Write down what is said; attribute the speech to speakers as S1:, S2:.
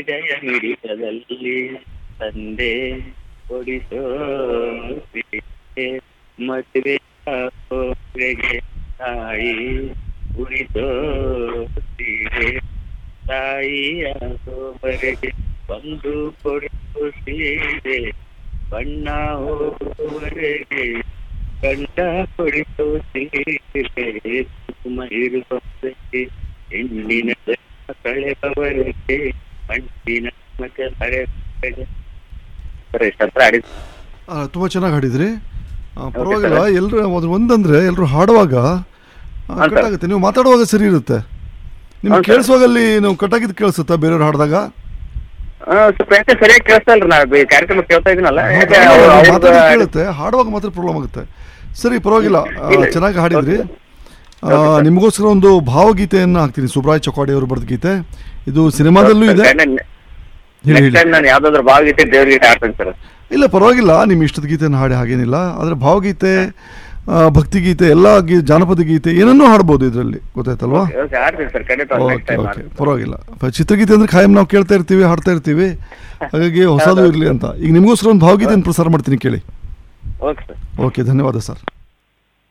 S1: ಹೃದಯ ಮಿಡಿತದಲ್ಲಿ ತಂದೆ ಕೊಡಿಸೋ ಮದುವೆ ಹೋಗೆಗೆ ತಾಯಿ ಉಳಿಸೋ ಸೀರೆ ತಾಯಿಯ ಸೋಬರೆಗೆ ಒಂದು ಕೊಡಿಸೋ ಸೀರೆ ಬಣ್ಣ ಹೋಗುವವರೆಗೆ ಗಂಡ ಕೊಡಿಸೋ ಸೀರೆ ಕುಸುಮ ಇರುವವರೆಗೆ ಹೆಣ್ಣಿನ ಜನ್ಮ ಕಳೆದವರೆಗೆ ಮಣ್ಣಿನ ಮತ್ತೆ ಹರೆವರೆಗೆ ಸರಿ ಹತ್ರ ಆಡಿ
S2: ತುಂಬ ಚೆನ್ನಾಗಿ ಹಾಡಿದ್ರಿ ಆ, ಪರವಾಗಿಲ್ಲ ಎಲ್ಲರೂ ಅದು ಒಂದಂದ್ರೆ ಎಲ್ಲರೂ ಹಾಡುವಾಗ ಆ,
S1: ಹಾಂ, ಸರ್.
S2: ಕಟ್ಟಾಗುತ್ತೆ ನೀವು ಮಾತಾಡುವಾಗ ಸರಿ ಇರುತ್ತೆ ನಿಮ್ಗೆ
S1: ಹಾಂ, ಸರ್.
S2: ಕೇಳಿಸುವಾಗ ಅಲ್ಲಿ ನೀವು ಕಟ್ಟಾಗಿದ್ದು ಕೇಳಿಸುತ್ತಾ ಬೇರೆಯವ್ರು ಹಾಡಿದಾಗ
S1: ಆ, ಸ್ವಲ್ಪ ಯಾಕೆ ಸರಿಯಾಗಿ ಕೇಳಿಸ್ತಾ ಇಲ್ರಿ ನಾ ಬೇ- ಕಾರ್ಯಕ್ರಮ ಕೇಳ್ತಾ ಇದೀನಲ್ಲ ಯಾಕೆ
S2: ಹೌದಾ?
S1: ಅವ್ರು- ಅವ್ರ್ದು
S2: ಮಾತಾಡಿ
S1: ಆಡಿ-
S2: ಕೇಳುತ್ತೆ ಹಾಡುವಾಗ ಮಾತ್ರ ಪ್ರಾಬ್ಲಮ್ ಆಗುತ್ತೆ ಸರಿ ಪರವಾಗಿಲ್ಲ ಆ,
S1: ಇಲ್ಲ.
S2: ಚೆನ್ನಾಗಿ ಹಾಡಿದ್ರಿ ಆ,
S1: ಓಕೆ ಸರ್.
S2: ನಿಮಗೋಸ್ಕರ ಒಂದು ಭಾವಗೀತೆಯನ್ನು ಹಾಕ್ತೀನಿ ಸುಬ್ರಾಯ್ ಚೌಕಾಡಿ ಅವರು ಬರೆದ ಗೀತೆ ಇದು ಸಿನಿಮಾದಲ್ಲೂ ಇದೆ ಹೇಳಿ
S1: ನೆಕ್ಸ್ಟ್
S2: ಹೇಳಿ
S1: ಟೈಮ್ ನಾನು ಯಾವ್ದಾದ್ರು ಭಾವಗೀತೆ ದೇವ್ರ ಗೀತೆ ಆಡ್ತೇನೆ ಸರ್
S2: ಇಲ್ಲ ಪರವಾಗಿಲ್ಲ ನಿಮ್ಮ ಇಷ್ಟದ ಗೀತೆಯನ್ನು ಹಾಡಿ ಹಾಗೇನಿಲ್ಲ ಆದರೆ ಭಾವಗೀತೆ ಆ, ಭಕ್ತಿಗೀತೆ ಎಲ್ಲ ಗೀ ಜಾನಪದ ಗೀತೆ ಏನನ್ನೂ ಹಾಡ್ಬೋದು ಇದರಲ್ಲಿ ಗೊತ್ತಾಯ್ತಲ್ವಾ
S1: ಓಕೆ ಆಡ್ತೀನಿ ಸರ್ ಖಂಡಿತ ನೆಕ್ಸ್ಟ್
S2: ಓಕೆ
S1: ಟೈಮ್
S2: ಓಕೆ
S1: ಆಡ್ತೀನಿ
S2: ಪರವಾಗಿಲ್ಲ ಪ- ಚಿತ್ರಗೀತೆ ಅಂದ್ರೆ ಖಾಯಂ ನಾವು ಕೇಳ್ತಾ ಇರ್ತೀವಿ ಹಾಡ್ತಾ ಇರ್ತೀವಿ ಹಾಗಾಗಿ ಹೊಸದು ಇರಲಿ ಅಂತ ಈಗ ನಿಮಗೋಸ್ಕರ ಒಂದು ಭಾವಗೀತೆಯನ್ನು ಪ್ರಸಾರ ಮಾಡ್ತೀನಿ ಕೇಳಿ
S1: ಓಕೆ ಸರ್
S2: ಓಕೆ ಧನ್ಯವಾದ ಸರ್